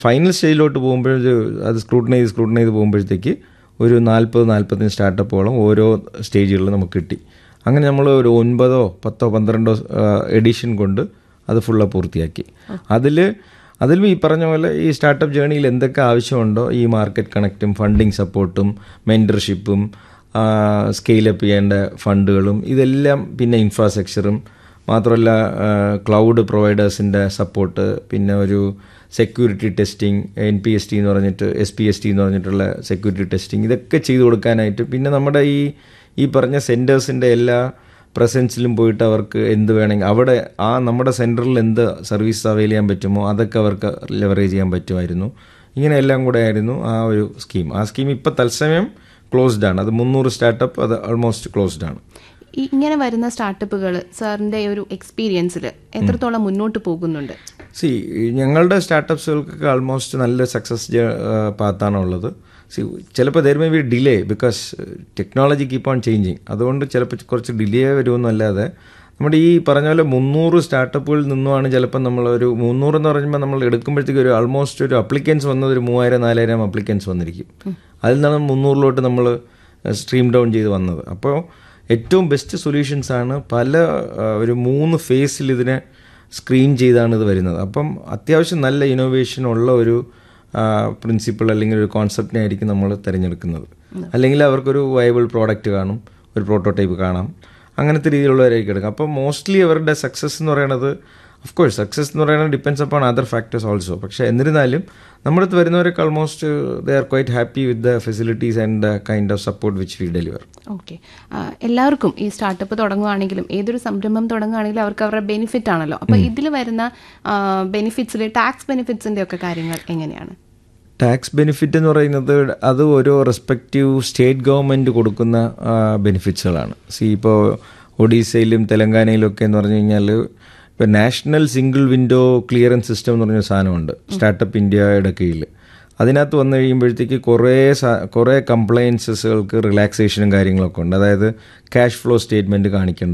final സ്റ്റേജിലോട്ട് പോകുമ്പോൾ അത് scrutinise scrutinise പോകുമ്പോഴത്തേക്ക് ഒരു നാൽപ്പത് നാൽപ്പത്തഞ്ച് സ്റ്റാർട്ടപ്പുകളും ഓരോ സ്റ്റേജുകളിൽ നമുക്ക് കിട്ടി അങ്ങനെ നമ്മൾ ഒരു ഒൻപതോ പത്തോ പന്ത്രണ്ടോ എഡിഷൻ കൊണ്ട് അത് ഫുള്ള് പൂർത്തിയാക്കി അതിൽ അതിലും ഈ പറഞ്ഞ പോലെ ഈ സ്റ്റാർട്ടപ്പ് ജേണിയിൽ എന്തൊക്കെ ആവശ്യമുണ്ടോ ഈ മാർക്കറ്റ് കണക്റ്റും ഫണ്ടിങ് സപ്പോർട്ടും മെൻറ്റർഷിപ്പും സ്കെയിലപ്പ് ചെയ്യേണ്ട ഫണ്ടുകളും ഇതെല്ലാം പിന്നെ ഇൻഫ്രാസ്ട്രക്ചറും മാത്രമല്ല ക്ലൗഡ് പ്രൊവൈഡേഴ്സിൻ്റെ സപ്പോർട്ട് പിന്നെ ഒരു security testing N P S T എന്ന് പറഞ്ഞിട്ട് എസ് പി എസ് ടി എന്ന് പറഞ്ഞിട്ടുള്ള സെക്യൂരിറ്റി ടെസ്റ്റിംഗ് ഇതൊക്കെ ചെയ്തു കൊടുക്കാനായിട്ട് പിന്നെ നമ്മുടെ ഈ ഈ പറഞ്ഞ സെൻറ്റേഴ്സിൻ്റെ എല്ലാ പ്രസൻസിലും പോയിട്ട് അവർക്ക് എന്ത് വേണമെങ്കിൽ അവിടെ ആ നമ്മുടെ സെൻറ്ററിൽ എന്ത് സർവീസ് അവൈൽ ചെയ്യാൻ പറ്റുമോ അതൊക്കെ അവർക്ക് ലെവറേജ് ചെയ്യാൻ പറ്റുമായിരുന്നു ഇങ്ങനെ എല്ലാം കൂടെ ആയിരുന്നു ആ ഒരു സ്കീം ആ സ്കീം ഇപ്പോൾ തത്സമയം ക്ലോസ്ഡ് ആണ് അത് മുന്നൂറ് സ്റ്റാർട്ടപ്പ് അത് ഓൾമോസ്റ്റ് ക്ലോസ്ഡ് ആണ് ഈ ഇങ്ങനെ വരുന്ന സ്റ്റാർട്ടപ്പുകൾ സാറിന്റെ ഒരു എക്സ്പീരിയൻസിൽ എത്രത്തോളം മുന്നോട്ട് പോകുന്നുണ്ട് സി ഞങ്ങളുടെ സ്റ്റാർട്ടപ്സുകൾക്കൊക്കെ ആൾമോസ്റ്റ് നല്ല സക്സസ് പാത്താണ് ഉള്ളത് സി ചിലപ്പോൾ there may be delay because technology keep on changing അതുകൊണ്ട് ചിലപ്പോൾ കുറച്ച് ഡിലേ വരുമെന്നല്ലാതെ നമ്മുടെ ഈ പറഞ്ഞ പോലെ മുന്നൂറ് സ്റ്റാർട്ടപ്പുകളിൽ നിന്നുമാണ് ചിലപ്പോൾ നമ്മൾ ഒരു മുന്നൂറ് എന്ന് പറയുമ്പോൾ നമ്മൾ എടുക്കുമ്പോഴത്തേക്ക് ഒരു ആൾമോസ്റ്റ് ഒരു അപ്ലിക്കൻസ് വന്നത് ഒരു മൂവായിരം നാലായിരം അപ്ലിക്കൻസ് വന്നിരിക്കും അതിൽ നിന്നാണ് മുന്നൂറിലോട്ട് നമ്മൾ സ്ട്രീം ഡൗൺ ചെയ്ത് വന്നത് അപ്പോൾ ഏറ്റവും ബെസ്റ്റ് സൊല്യൂഷൻസ് ആണ് പല ഒരു മൂന്ന് ഫേസിൽ ഇതിനെ സ്ക്രീൻ ചെയ്താണ് ഇത് വരുന്നത് അപ്പം അത്യാവശ്യം നല്ല ഇന്നോവേഷൻ ഉള്ള ഒരു പ്രിൻസിപ്പിൾ അല്ലെങ്കിൽ ഒരു കോൺസെപ്റ്റിനെ ആയിരിക്കും നമ്മൾ തിരഞ്ഞെടുക്കുന്നത് അല്ലെങ്കിൽ അവർക്കൊരു വയബിൾ പ്രോഡക്റ്റ് കാണും ഒരു പ്രോട്ടോടൈപ്പ് കാണാം അങ്ങനത്തെ രീതിയിലുള്ളവരായിരിക്കും എടുക്കുക അപ്പോൾ മോസ്റ്റ്ലി അവരുടെ സക്സസ് എന്ന് പറയുന്നത് ഓഫ് കോഴ്സ് സക്സസ് എന്ന് പറയുന്നത് depends upon other factors also പക്ഷേ എന്നിരുന്നാലും നമ്മുടെ അടുത്ത് വരുന്നവരൊക്കെ almost they are quite happy with the facilities and the kind of support which we deliver okay എല്ലാവർക്കും ഈ സ്റ്റാർട്ടപ്പ് തുടങ്ങുകയാണെങ്കിലും ഏതൊരു സംരംഭം തുടങ്ങുകയാണെങ്കിലും അവർക്ക് അവരുടെ ബെനിഫിറ്റ് ആണല്ലോ അപ്പോൾ ഇതിൽ വരുന്ന ബെനിഫിറ്റ്സിൽ ടാക്സ് ബെനിഫിറ്റ്സിന്റെ ഒക്കെ കാര്യങ്ങൾ എങ്ങനെയാണ് ടാക്സ് ബെനിഫിറ്റ് എന്ന് പറയുന്നത് അത് ഓരോ റെസ്പെക്റ്റീവ് സ്റ്റേറ്റ് ഗവൺമെൻറ് കൊടുക്കുന്ന ബെനിഫിറ്റ്സുകളാണ് സി ഇപ്പോൾ ഒഡീസയിലും തെലങ്കാനയിലും ഒക്കെ എന്ന് പറഞ്ഞു കഴിഞ്ഞാൽ ഇപ്പോൾ national single window clearance system എന്ന് പറഞ്ഞ സാധനമുണ്ട് സ്റ്റാർട്ടപ്പ് ഇന്ത്യയുടെ കീഴിൽ അതിനകത്ത് വന്നു കഴിയുമ്പോഴത്തേക്ക് കുറേ കുറേ കംപ്ലയൻസസുകൾക്ക് റിലാക്സേഷനും കാര്യങ്ങളൊക്കെ ഉണ്ട് അതായത് ക്യാഷ് ഫ്ലോ സ്റ്റേറ്റ്മെൻറ്റ് കാണിക്കേണ്ട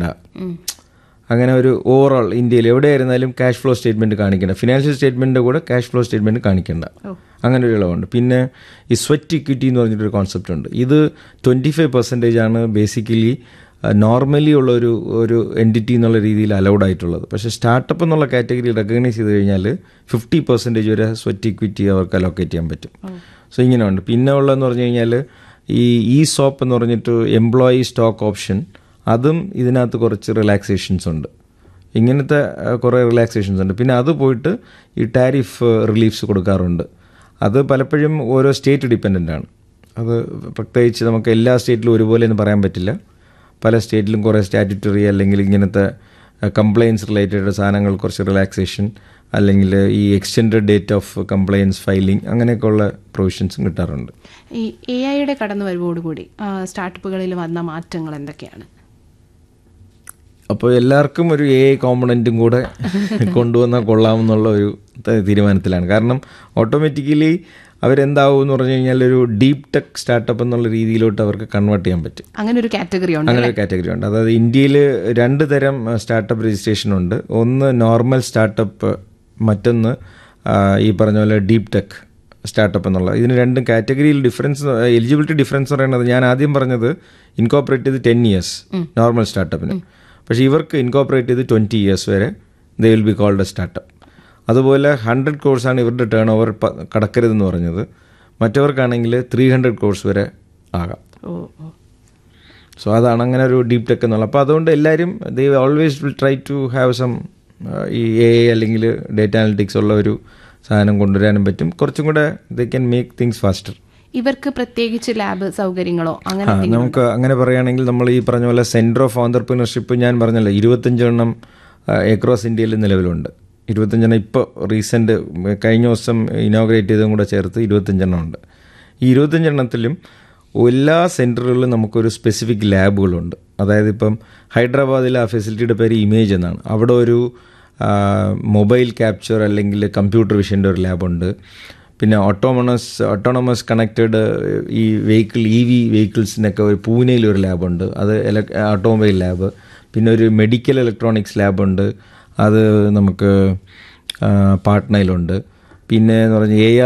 അങ്ങനെ ഒരു ഓവറോൾ ഇന്ത്യയിൽ എവിടെയായിരുന്നാലും ക്യാഷ് ഫ്ലോ സ്റ്റേറ്റ്മെൻറ്റ് കാണിക്കേണ്ട ഫിനാൻഷ്യൽ സ്റ്റേറ്റ്മെൻറ്റിൻ്റെ കൂടെ ക്യാഷ് ഫ്ലോ സ്റ്റേറ്റ്മെൻറ്റ് കാണിക്കേണ്ട അങ്ങനെ ഒരു ഇളവുണ്ട് പിന്നെ ഈ സ്വെറ്റ് ഇക്വിറ്റി എന്ന് പറഞ്ഞിട്ടൊരു കോൺസെപ്റ്റ് ഉണ്ട് ഇത് ട്വൻറ്റി ഫൈവ് പെർസെൻറ്റേജ് ആണ് ബേസിക്കലി നോർമലി ഉള്ള ഒരു ഒരു എൻറ്റിറ്റി എന്നുള്ള രീതിയിൽ അലൗഡ് ആയിട്ടുള്ളത് പക്ഷേ സ്റ്റാർട്ടപ്പ് എന്നുള്ള കാറ്റഗറി റെക്കഗ്നൈസ് ചെയ്ത് കഴിഞ്ഞാൽ ഫിഫ്റ്റി പെർസെൻറ്റേജ് വരെ സ്വെറ്റ് ഇക്വിറ്റി അവർക്ക് അലോക്കേറ്റ് ചെയ്യാൻ പറ്റും സോ ഇങ്ങനെയുണ്ട് പിന്നെ ഉള്ളതെന്ന് പറഞ്ഞു കഴിഞ്ഞാൽ ഈ ഇ സോപ്പ് എന്ന് പറഞ്ഞിട്ട് എംപ്ലോയി സ്റ്റോക്ക് ഓപ്ഷൻ അതും ഇതിനകത്ത് കുറച്ച് റിലാക്സേഷൻസ് ഉണ്ട് ഇങ്ങനത്തെ കുറേ റിലാക്സേഷൻസ് ഉണ്ട് പിന്നെ അത് പോയിട്ട് ഈ ടാരിഫ് റിലീഫ്സ് കൊടുക്കാറുണ്ട് അത് പലപ്പോഴും ഓരോ സ്റ്റേറ്റ് ഡിപ്പെൻഡൻ്റ് ആണ് അത് പ്രത്യേകിച്ച് നമുക്ക് എല്ലാ സ്റ്റേറ്റിലും ഒരുപോലെ എന്ന് പറയാൻ പറ്റില്ല പല സ്റ്റേറ്റിലും കുറേ സ്റ്റാറ്റ്യൂട്ടറി അല്ലെങ്കിൽ ഇങ്ങനത്തെ കംപ്ലയിൻസ് റിലേറ്റഡ് സാധനങ്ങൾ കുറച്ച് റിലാക്സേഷൻ അല്ലെങ്കിൽ ഈ extend date of compliance filing അങ്ങനെയൊക്കെയുള്ള പ്രൊവിഷൻസും കിട്ടാറുണ്ട് ഈ എ ഐയുടെ കടന്നു വരവോടുകൂടി സ്റ്റാർട്ടപ്പുകളിൽ വന്ന മാറ്റങ്ങൾ എന്തൊക്കെയാണ് അപ്പോൾ എല്ലാവർക്കും ഒരു എ ഐ കോമ്പണൻറ്റും കൂടെ കൊണ്ടുവന്നാൽ കൊള്ളാമെന്നുള്ള ഒരു തീരുമാനത്തിലാണ് കാരണം ഓട്ടോമാറ്റിക്കലി അവരെന്താവും എന്ന് പറഞ്ഞു കഴിഞ്ഞാൽ ഒരു ഡീപ് ടെക് സ്റ്റാർട്ടപ്പ് എന്നുള്ള രീതിയിലോട്ട് അവർക്ക് കൺവേർട്ട് ചെയ്യാൻ പറ്റും അങ്ങനെ ഒരു കാറ്റഗറി ഉണ്ട് അങ്ങനെ ഒരു കാറ്റഗറി ഉണ്ട് അതായത് ഇന്ത്യയിൽ രണ്ട് തരം സ്റ്റാർട്ടപ്പ് രജിസ്ട്രേഷൻ ഉണ്ട് ഒന്ന് നോർമൽ സ്റ്റാർട്ടപ്പ് മറ്റൊന്ന് ഈ പറഞ്ഞ പോലെ ഡീപ് ടെക് സ്റ്റാർട്ടപ്പ് എന്നുള്ള ഇതിന് രണ്ടും കാറ്റഗറിയിൽ ഡിഫറൻസ് എലിജിബിലിറ്റി ഡിഫറൻസ് പറയുന്നത് ഞാൻ ആദ്യം പറഞ്ഞത് ഇൻകോപ്പറേറ്റ് ചെയ്ത് ടെൻ ഇയേഴ്സ് നോർമൽ സ്റ്റാർട്ടപ്പിന് പക്ഷേ ഇവർക്ക് ഇൻകോപ്പറേറ്റ് ചെയ്ത് ട്വൻറ്റി ഇയേഴ്സ് വരെ they will be called a startup അതുപോലെ ഹൺഡ്രഡ് കോഴ്സാണ് ഇവരുടെ ടേൺ ഓവർ കടക്കരുതെന്ന് പറഞ്ഞത് മറ്റവർക്കാണെങ്കിൽ ത്രീ ഹൺഡ്രഡ് കോഴ്സ് വരെ ആകാം ഓ ഓ സോ അതാണ് അങ്ങനെ ഒരു ഡീപ് ടെക് എന്നുള്ളത് അപ്പോൾ അതുകൊണ്ട് എല്ലാവരും they always will try to have some ഈ എ അല്ലെങ്കിൽ ഡേറ്റ അനലിറ്റിക്സ് ഉള്ള ഒരു സാധനം കൊണ്ടുവരാനും പറ്റും കുറച്ചും കൂടെ they can make things faster ഇവർക്ക് പ്രത്യേകിച്ച് ലാബ് സൗകര്യങ്ങളോ അങ്ങനെ ആ നമുക്ക് അങ്ങനെ പറയുകയാണെങ്കിൽ നമ്മൾ ഈ പറഞ്ഞ പോലെ സെൻറ്റർ ഓഫ് ഓണ്ടർപ്രിനർഷിപ്പ് ഞാൻ പറഞ്ഞല്ലോ ഇരുപത്തഞ്ചെണ്ണം എക്രോസ് ഇന്ത്യയിൽ നിലവിലുണ്ട് ഇരുപത്തഞ്ചെണ്ണം ഇപ്പോൾ റീസെൻറ്റ് കഴിഞ്ഞ ദിവസം ഇനോഗ്രേറ്റ് ചെയ്തതും കൂടെ ചേർത്ത് ഇരുപത്തഞ്ചെണ്ണം ഉണ്ട് ഈ ഇരുപത്തഞ്ചെണ്ണത്തിലും എല്ലാ സെൻറ്ററുകളിലും നമുക്കൊരു സ്പെസിഫിക് ലാബുകളുണ്ട് അതായത് ഇപ്പം ഹൈദരാബാദിലെ ആ ഫെസിലിറ്റിയുടെ പേര് ഇമേജ് എന്നാണ് അവിടെ ഒരു മൊബൈൽ ക്യാപ്ചർ അല്ലെങ്കിൽ കമ്പ്യൂട്ടർ വിഷൻ്റെ ഒരു ലാബുണ്ട് പിന്നെ ഓട്ടോമണസ് ഓട്ടോണമസ് കണക്റ്റഡ് ഈ വെഹിക്കിൾ ഇ വി വെഹിക്കിൾസിനൊക്കെ ഒരു പൂനെയിൽ ഒരു ലാബുണ്ട് അത് ഓട്ടോമൊബൈൽ ലാബ് പിന്നെ ഒരു മെഡിക്കൽ ഇലക്ട്രോണിക്സ് ലാബുണ്ട് അത് നമുക്ക് പാട്നയിലുണ്ട് പിന്നെ എന്ന് പറഞ്ഞാൽ എ